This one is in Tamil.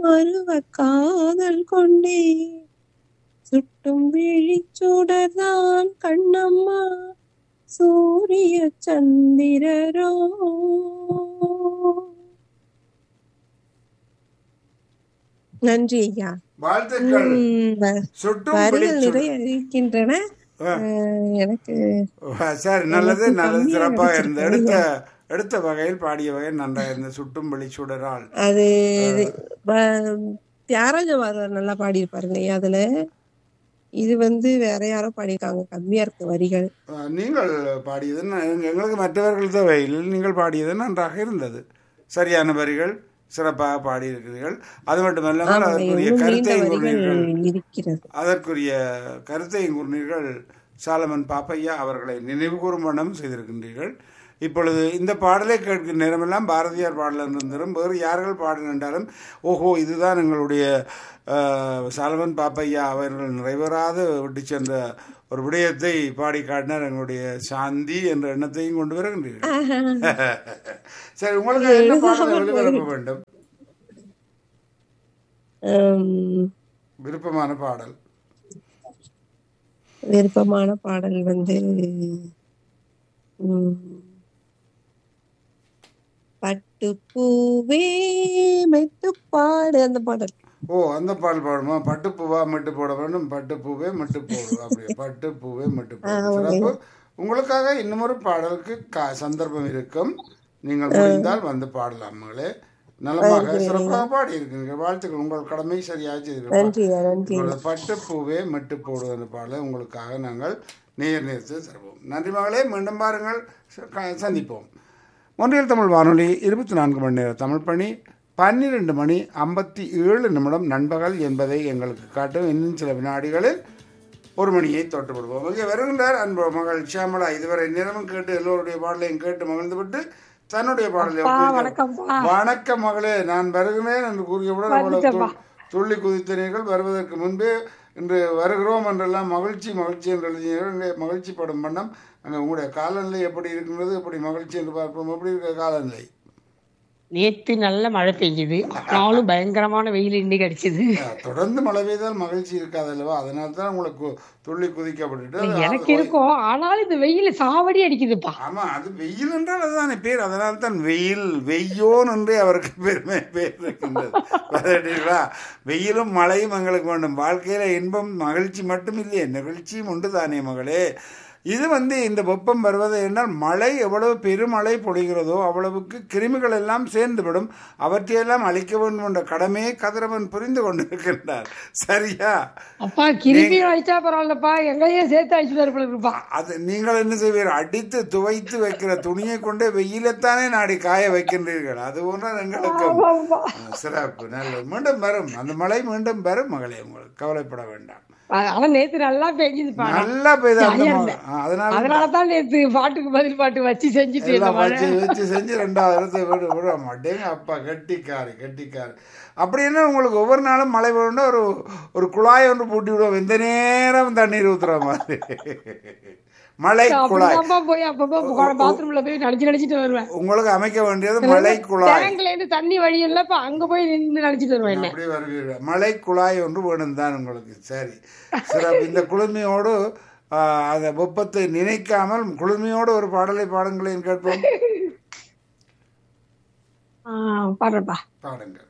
மறுவ காதல் கொண்டே சுட்டும் விழிச்சுடர்தான் கண்ணம்மா சூரிய சந்திரரோ நன்றி ஐயா வாழ்த்துக்கள் உம், வ- சுட்டும் வரிகள் பிடிச்சுட- நிறைய இருக்கின்றன ஆ. அஹ், எனக்கு ஆ, சரி நல்லது எனக்கு நல்லது கம்மியா சிறப்பாக இருந்தது கிடைச்சிருக்கு. எடுத்த எடுத்த வகையில் பாடிய வகையில் நன்றாக இருந்தது சுட்டும் வெளிச்சுடரால் அது வ- தியாகராஜ வாரர் நல்லா பாடியிருப்பாருங்க ஐயா அதுல இது வந்து வேற யாரோ பாடியிருக்காங்க கம்மியா இருக்கு வரிகள் ஆ, நீங்கள் பாடியது ந- எங்களுக்கு மற்றவர்கள் தேவையில் நீங்கள் பாடியது நன்றாக இருந்தது சரியான வரிகள் சிறப்பாக பாடியிருக்கிறீர்கள் அது மட்டுமல்லாமல் ஆமாங்க, அதற்குரிய இன்னும் நீண்ட கருத்தையும் வரிகள் கூறினீர்கள் இருக்கிறது அதற்குரிய கருத்தையும் கூறினீர்கள் சாலமன் பாப்பையா அவர்களை நினைவு கூறும் வண்ணம் செய்திருக்கின்றீர்கள் இப்பொழுது இந்த பாடலை கேட்கிற நேரமெல்லாம் பாரதியார் பாடல் இருந்திரும் வேறு யார்கள் பாடினாலும் ஓஹோ இதுதான் எங்களுடைய ஆஹ், சாலமன் பாப்பையா அவர்கள் நிறைவேறாத விட்டு சென்ற ஒரு விடயத்தை பாடி காட்டினார் எங்களுடைய சாந்தி என்ற எண்ணத்தையும் கொண்டு வருகின்றீர்கள் சரி உங்களுக்கு என்ன பாடலை ஒளிபரப்ப வேண்டும் ஹம், விருப்பமான பாடல் விருப்பமான பாடல் வந்து உம், பட்டுப்பூவே மெத்துப்பாடு அந்த பாடல் ஓ அந்த பால் பாடுமா பட்டுப்பூவா மட்டு போட வேண்டும் பட்டுப்பூவே மட்டு போடு அப்படி பட்டுப்பூவே மட்டு போடு சிறப்பு உங்களுக்காக இன்னமொரு பாடலுக்கு கா- சந்தர்ப்பம் இருக்கும் நீங்கள் முடிந்தால் வந்து பாடலாம் மகளே நலமாக சிறப்பாக பாடி இருக்கீங்க வாழ்த்துக்கள் உங்கள் கடமை சரியாக செய்திருக்கீங்க நன்றி நன்றி உங்களோட பட்டுப்பூவே மட்டு போடு அந்த பாடலை உங்களுக்காக நாங்கள் நேர் நேர்த்து தருவோம் நன்றி மகளே மீண்டும் பாருங்கள் ச- க- சந்திப்போம் ஒன்றியல் தமிழ் வானொலி இருபத்தி நான்கு மணி நேர தமிழ் பணி பன்னிரெண்டு மணி ஐம்பத்தி ஏழு நிமிடம் நண்பகல் என்பதை எங்களுக்கு காட்டும் இன்னும் சில வினாடிகளில் ஒரு மணியை தொட்டு விடுவோம் இங்கே வருகின்றார் அன்பு மகள் ஷியாமலா இதுவரை நேரமும் கேட்டு எல்லோருடைய பாடலையும் கேட்டு மகிழ்ந்துவிட்டு தன்னுடைய பாடலை ஒப்புவித்தார். வணக்கம்ப்பா. வணக்கம் மகளே நான் வருகிறேன் என்று கூறியவுடன் அவ்வளவு துள்- துள்ளி குதித்தனீர்கள் வருவதற்கு முன்பே இன்று வருகிறோம் என்றெல்லாம் மகிழ்ச்சி மகிழ்ச்சி என்று எழுதினீர்கள் இங்கே மகிழ்ச்சி படும் வண்ணம் அங்கே உங்களுடைய காலநிலை எப்படி இருக்கின்றது எப்படி மகிழ்ச்சி என்று பார்ப்போம் எப்படி இருக்கிற காலநிலை நேத்து நல்ல மழை பெய்யுது நாளும் பயங்கரமான வெயில் இன்னைக்கு அடிச்சது அஹ், தொடர்ந்து மழை பெய்தால் மகிழ்ச்சி இருக்காது அல்லவா அதனால தான் உங்களுக்கு துள்ளி குதிக்கப்பட்டுட்டு அது எனக்கு இருக்கும் ஆனாலும் இந்த வெயில் சாவடி அடிக்குதுப்பா ஆமா அது வெயில் என்றால் அதுதானே பேர் அதனால தான் வெயில் வெய்யோன் என்றே அவருக்கு பெருமை பேர் இருக்கின்றது பார்த்துட்டீங்களா? வெயிலும் மழையும் எங்களுக்கு வேண்டும் வாழ்க்கையில இன்பம் மகிழ்ச்சி மட்டும் இல்லையே நெகிழ்ச்சியும் உண்டு தானே மகளே இது வந்து இந்த வெப்பம் வருவது என்றால் மழை எவ்வளவு பெருமழை பொழிகிறதோ அவ்வளவுக்கு கிருமிகள் எல்லாம் சேர்ந்துவிடும் அவற்றையெல்லாம் அழிக்க வேண்டும் என்ற கடமையை கதிரவன் புரிந்து கொண்டிருக்கின்றார் சரியா அப்பா கிருமி அழிச்சா பரவாயில்லப்பா எங்களையே சேர்த்து அழிச்சு இருப்பா அது நீங்கள் என்ன செய்வீர்கள் அடித்து துவைத்து வைக்கிற துணியை கொண்டே வெயிலத்தானே நாடி காய வைக்கின்றீர்கள் அது போன்ற எங்களுக்கும் ஆ, சிறப்பு நல்லது மீண்டும் வரும் அந்த மழை மீண்டும் வரும் மகளே உங்களுக்கு கவலைப்பட வேண்டாம் ஆனா நேத்து நல்லா பெய்யுதுப்பா நல்லா பெய்த அந்த மழை ஆ, அதனால அதனாலதான் நேத்து பாட்டுக்கு பதில் பாட்டு வச்சு செஞ்சுட்டு இருந்த எல்லாம் மழை வச்சு வச்சு செஞ்சு ரெண்டாவது இடத்தை விட விட மாட்டேங்க அப்பா கெட்டிக்காரு கெட்டிக்காரு அப்படி என்ன உங்களுக்கு ஒவ்வொரு நாளும் மழை வேணும்னா ஒரு ஒரு குழாய் ஒன்று பூட்டி விடுவோம் எந்த நேரம் தண்ணீர் ஊத்துற மாதிரி மழை குழாய் அப்படிதான்ப்பா போய் அப்பப்போ பாத்ரூம்ல போய் நடிச்சு நடிச்சிட்டு வருவேன் உங்களுக்கு அமைக்க வேண்டியது மழை குழாய் டேங்க்ல இருந்து தண்ணி வழி இல்லப்பா அங்க போய் நின்று நடிச்சிட்டு வருவேன் என்ன அப்படி வருவீர்கள் மழை குழாய் ஒன்று வேணும் தான் உங்களுக்கு சரி சிறப்பு இந்த குளுமையோடு ஆ, அந்த வெப்பத்தை நினைக்காமல் குளுமையோடு ஒரு பாடலை பாடுங்களேன் கேட்போம் ஆஹ் பாடுறப்பா பாடுங்கள்